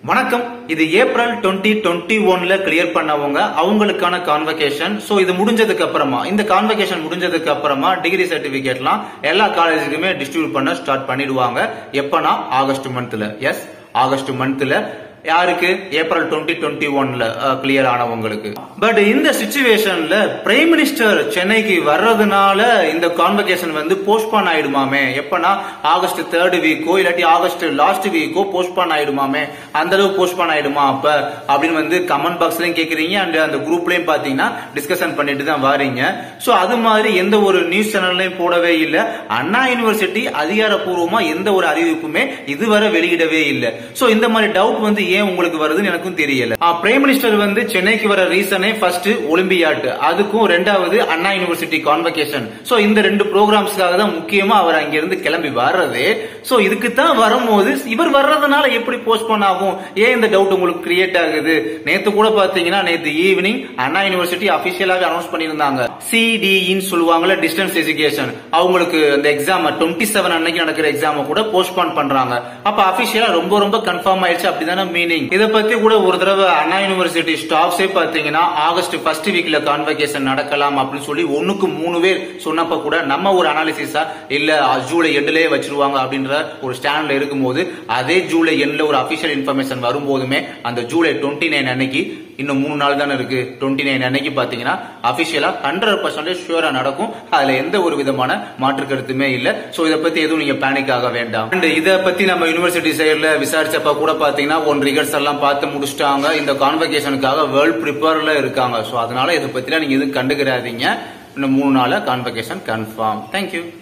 வணக்கம் இது April twenty twenty ஒன்ல கிளியர் பண்ணவங்க அவங்களுக்கான கான்வகேஷன் சோ இது முடிஞ்சதுக்கு அப்புறமா இந்த கான்வகேஷன் முடிஞ்சதுக்கு அப்புறமா டிகிரி சர்டிபிகேட்லாம் எல்லா காலேஜுக்குமே டிஸ்ட்ரிபியூட் பண்ண ஸ்டார்ட் பண்ணிடுவாங்க எப்பனா ஆகஸ்ட் மந்த்ல எஸ் ஆகஸ்ட் மந்த்ல யாருக்கு ஏப்ரல் டுவெண்ட்டி டுவெண்ட்டி ஒன்ல கிளியர் ஆனவங்களுக்கு பட் இந்த சுச்சுவேஷன்ல பிரைம் மினிஸ்டர் சென்னைக்கு வர்றதுனால இந்த கான்வகேஷன் வந்து போஸ்ட்பான் ஆயிடுமாமே எப்பனா ஆகஸ்ட் தேர்ட் வீக்கோ இல்லாட்டி ஆகஸ்ட் லாஸ்ட் வீக்கோ போஸ்ட்பான் ஆயிடுமாமே அந்த அளவு போஸ்ட்பான் ஆயிடுமா அப்ப அப்படின்னு வந்து கமெண்ட் பாக்ஸ்லயும் கேக்குறீங்க அண்ட் அந்த குரூப்லயும் பாத்தீங்கன்னா டிஸ்கஷன் பண்ணிட்டு தான் வாரீங்க சோ அது மாதிரி எந்த ஒரு நியூஸ் சேனல்லையும் போடவே இல்லை அண்ணா யூனிவர்சிட்டி அதிகாரப்பூர்வமா எந்த ஒரு அறிவிப்புமே இதுவரை வெளியிடவே இல்லை சோ இந்த மாதிரி டவுட் வந்து ஏன் உங்களுக்கு வருதுன்னு எனக்கும் தெரியல பிரைம் மினிஸ்டர் வந்து சென்னைக்கு வர ரீசனே ஃபர்ஸ்ட் ஒலிம்பியாட் அதுக்கும் ரெண்டாவது அண்ணா யூனிவர்சிட்டி கான்வகேஷன் சோ இந்த ரெண்டு ப்ரோக்ராம்ஸ்க்காக தான் முக்கியமா அவர் அங்கிருந்து கிளம்பி வர்றது சோ இதுக்கு தான் வரும்போது இவர் வர்றதுனால எப்படி போஸ்ட்போன் ஆகும் ஏன் இந்த டவுட் உங்களுக்கு கிரியேட் ஆகுது நேத்து கூட பாத்தீங்கன்னா நேத்து ஈவினிங் அண்ணா யூனிவர்சிட்டி அபிஷியலாக அனௌன்ஸ் பண்ணியிருந்தாங்க சிடிஇன்னு சொல்லுவாங்கல்ல டிஸ்டன்ஸ் எஜுகேஷன் அவங்களுக்கு அந்த எக்ஸாம் டுவெண்ட்டி செவன் அன்னைக்கு நடக்கிற எக்ஸாம் கூட போஸ்ட்போன் பண்றாங்க அப்ப அபிஷியலா ரொம்ப ரொம்ப கன்ஃபார்ம் ஆயிடுச்சு அப்படிதானே மீனிங் இத பத்தி கூட ஒரு தடவை அண்ணா யூனிவர்சிட்டி ஸ்டாஃப்ஸே பாத்தீங்கன்னா ஆகஸ்ட் ஃபர்ஸ்ட் வீக்ல கான்வகேஷன் நடக்கலாம் அப்படின்னு சொல்லி ஒண்ணுக்கு மூணு பேர் சொன்னப்ப கூட நம்ம ஒரு அனாலிசிஸா இல்ல ஜூலை எண்ட்லயே வச்சிருவாங்க அப்படின்ற ஒரு ஸ்டாண்ட்ல இருக்கும்போது அதே ஜூலை எண்ட்ல ஒரு அபிஷியல் இன்ஃபர்மேஷன் வரும்போதுமே அந்த ஜூலை டுவெண்ட்டி நைன் அன்னைக்கு இன்னும் மூணு நாள் தானே இருக்கு டுவெண்ட்டி நைன் அன்னைக்கு பாத்தீங்கன்னா அபிஷியலா ஹண்ட்ரட் பர்சன்டேஜ் ஷூரா நடக்கும் அதுல எந்த ஒரு விதமான மாற்று கருத்துமே இல்ல சோ இதை பத்தி எதுவும் நீங்க பேனிக் ஆக வேண்டாம் அண்ட் இதை பத்தி நம்ம யூனிவர்சிட்டி சைடுல விசாரிச்சப்ப கூட பாத்தீங்கன்னா ஒன் ரிகர்ஸ் எல்லாம் பார்த்து முடிச்சிட்டாங்க இந்த கான்வகேஷனுக்காக வேர்ல்ட் ப்ரிப்பேர்ல இருக்காங்க சோ அதனால இதை பத்திலாம் நீங்க எதுவும் கண்டுக்கிறாதீங்க இன்னும் மூணு நாள கான்வகேஷன் கன்ஃபார்ம் தேங்க்யூ